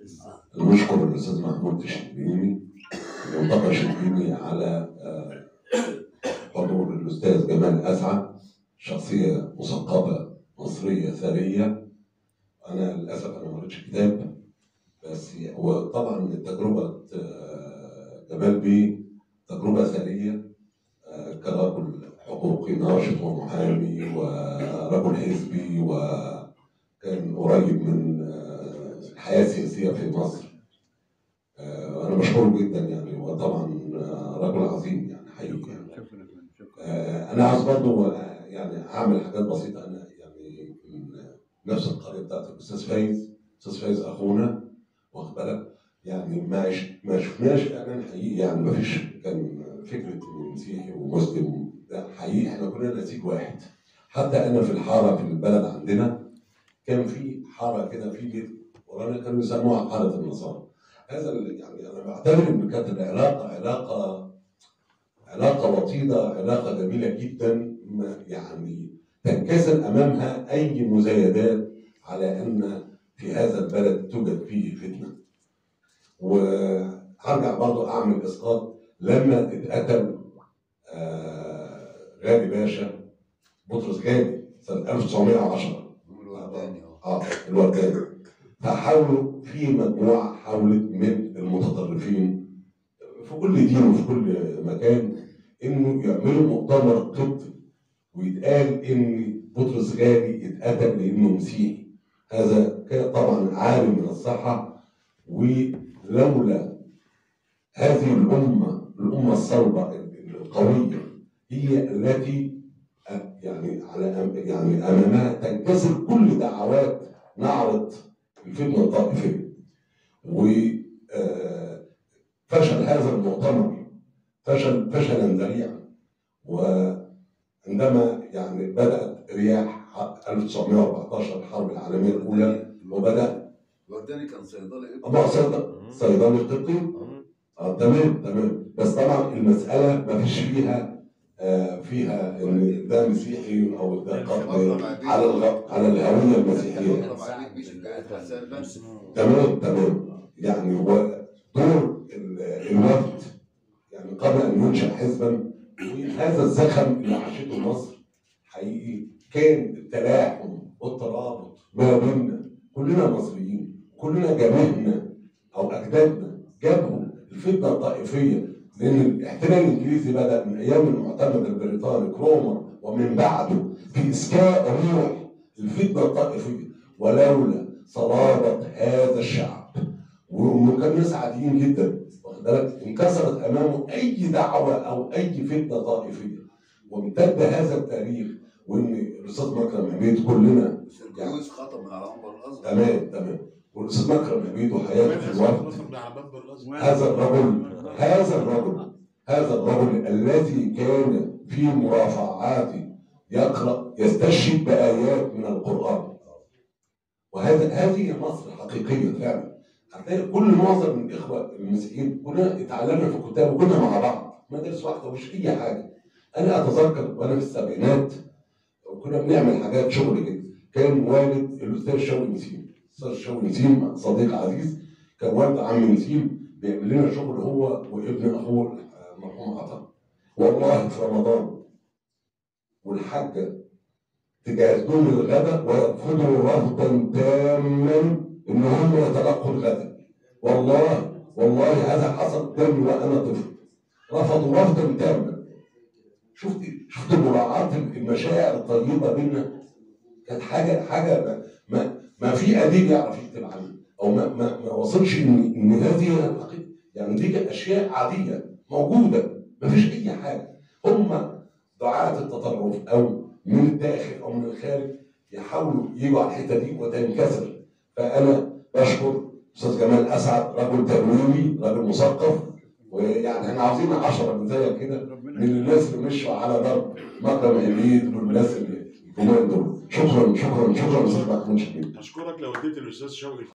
نشكر الاستاذ محمود الشربيني المنتقى الشربيني على آه، حضور الاستاذ جمال اسعد شخصيه مثقفه مصريه ثريه انا للاسف انا ما قريتش الكتاب بس هو طبعا تجربه آه، جمال بيه تجربه ثريه آه، كرجل حقوقي ناشط ومحامي ورجل حزبي وكان قريب من آه، الحياه السياسيه في مصر آه، انا بشكره جدا يعني وطبعا آه، رجل عظيم يعني حقيقي يعني. شكرا شكرا آه، انا عاوز برضه آه، يعني اعمل حاجات بسيطه انا يعني من نفس القريه بتاعت الاستاذ فايز استاذ فايز اخونا واخد بالك يعني ما ش- ما شفناش اعلان حقيقي يعني ما فيش كان فكره إن مسيحي ومسلم لا حقيقي احنا كلنا نسيج واحد حتى انا في الحاره في البلد عندنا كان في حاره كده في بيت ورانا كانوا يسموها حاره النصارى هذا ال- يعني انا بعتبر ان كانت العلاقه علاقه علاقة وطيدة علاقة جميلة جدا ما- يعني تنكسر أمامها أي مزايدات على أن في هذا البلد توجد فيه فتنة وهرجع برضو أعمل إسقاط لما اتقتل آه، غالي باشا بطرس غالي سنة 1910 الورداني اه اه الورداني فحاولوا في مجموعه حاولت من المتطرفين في كل دين وفي كل مكان انه يعملوا مؤتمر قبطي ويتقال ان بطرس غالي اتقتل لانه مسيحي هذا كان طبعا عالم من الصحه ولولا هذه الامه الامه الصلبه القويه هي التي يعني على أم- يعني امامها تنكسر كل دعوات نعرض الفتنه الطائفيه وفشل هذا المؤتمر فشل فشلا ذريعا وعندما يعني بدات رياح 1914 الحرب العالميه الاولى وبدا الورداني كان صيدلي أبو صيدلي صيدلي قبطي اه تمام تمام بس طبعا المساله ما فيش فيها آه فيها ان ده مسيحي او ده قبطي على الغ... على الهويه المسيحيه اقرب عليك مش بقيت حسان بس تمام تمام يعني هو دور ال- الوفد يعني قبل ان ينشا حزبا هذا الزخم اللي عاشته مصر حقيقي كان التلاحم والترابط ما بيننا كلنا مصريين كلنا جابهنا او اجدادنا جابوا الفتنه الطائفيه لان الاحتلال الانجليزي بدا من ايام المعتمد البريطاني كرومر ومن بعده في اسكاء روح الفتنه الطائفيه ولولا صلابه هذا الشعب وانه كان ناس عاديين جدا واخد بالك انكسرت امامه اي دعوه او اي فتنه طائفيه وامتد هذا التاريخ وان الاستاذ مكرم حميد كلنا بس الجيوش خطب من على عنبر الازهر تمام تمام والاستاذ مكرم حميد وحياته في الوقت على باب الازهر هذا الرجل هذا الرجل هذا الرجل الذي كان في مرافعاته يقرا يستشهد بايات من القران وهذا هذه مصر حقيقيه فعلا هتلاقي كل معظم من الاخوه المسيحيين كلنا اتعلمنا في الكتاب وكنا مع بعض مدارس واحده مش اي حاجه انا اتذكر وانا في السبعينات وكنا بنعمل حاجات شغل كده كان والد الاستاذ شوقي نسيم الاستاذ شوقي نسيم صديق عزيز كان والد عم نسيم بيعمل لنا شغل هو وابن اخوه المرحوم عطا والله في رمضان والحاجه تجهز لهم الغداء ويرفضوا رفضا تاما ان هم يتلقوا الغداء والله والله هذا حصل قدامي وانا طفل رفضوا رفضا تاما شفت شفت مراعاة المشاعر الطيبة بينا كانت حاجة حاجة ما ما, ما في أديب يعرف يكتب عنها أو ما ما, ما وصلش إن إن هذه هي الحقيقة يعني دي كانت أشياء عادية موجودة ما فيش أي حاجة هم دعاة التطرف أو من الداخل أو من الخارج يحاولوا يجوا على الحتة دي وتنكسر فأنا بشكر أستاذ جمال أسعد رجل تنويمي رجل مثقف ويعني احنا عاوزين عشرة من زيك كده من الناس اللي مشوا على ضرب مكرم حميد والناس اللي الجمال دول شكرا شكرا شكرا استاذ محمود شكرا اشكرك لو اديت الاستاذ شوقي